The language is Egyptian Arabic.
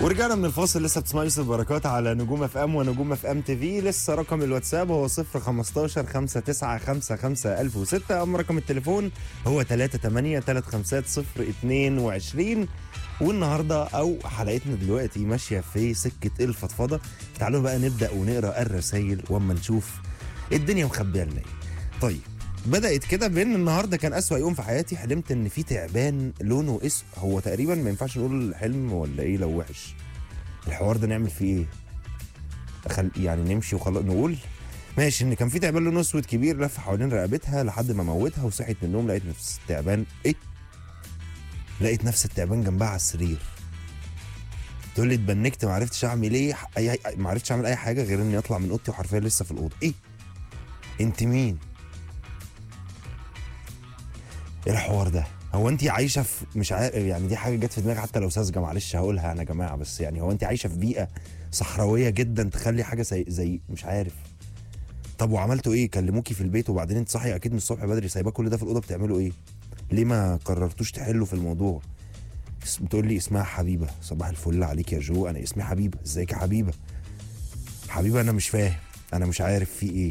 ورجعنا من الفاصل لسه بتسمع يوسف بركات على نجوم اف ام ونجوم اف ام تي في لسه رقم الواتساب هو 015 5955 1006 اما رقم التليفون هو 38 35 022 والنهارده او حلقتنا دلوقتي ماشيه في سكه الفضفضه تعالوا بقى نبدا ونقرا الرسايل واما نشوف الدنيا مخبيه لنا ايه طيب بدات كده بان النهارده كان اسوأ يوم في حياتي حلمت ان في تعبان لونه اسود هو تقريبا ما ينفعش نقول حلم ولا ايه لو وحش الحوار ده نعمل فيه ايه أخل... يعني نمشي وخلاص نقول ماشي ان كان في تعبان لونه اسود كبير لف حوالين رقبتها لحد ما موتها وصحيت من النوم لقيت نفس التعبان ايه لقيت نفس التعبان جنبها على السرير تقول لي اتبنكت ما عرفتش اعمل ايه اي ما عرفتش اعمل اي حاجه غير اني اطلع من اوضتي وحرفيا لسه في الاوضه ايه انت مين ايه الحوار ده هو انت عايشه في مش عارف يعني دي حاجه جت في دماغي حتى لو ساذجه معلش هقولها انا يا جماعه بس يعني هو انت عايشه في بيئه صحراويه جدا تخلي حاجه زي زي مش عارف طب وعملتوا ايه كلموكي في البيت وبعدين انت صاحيه اكيد من الصبح بدري سايباه كل ده في الاوضه بتعملوا ايه ليه ما قررتوش تحلوا في الموضوع اس- بتقول لي اسمها حبيبه صباح الفل عليك يا جو انا اسمي حبيبه ازيك يا حبيبه حبيبه انا مش فاهم انا مش عارف في ايه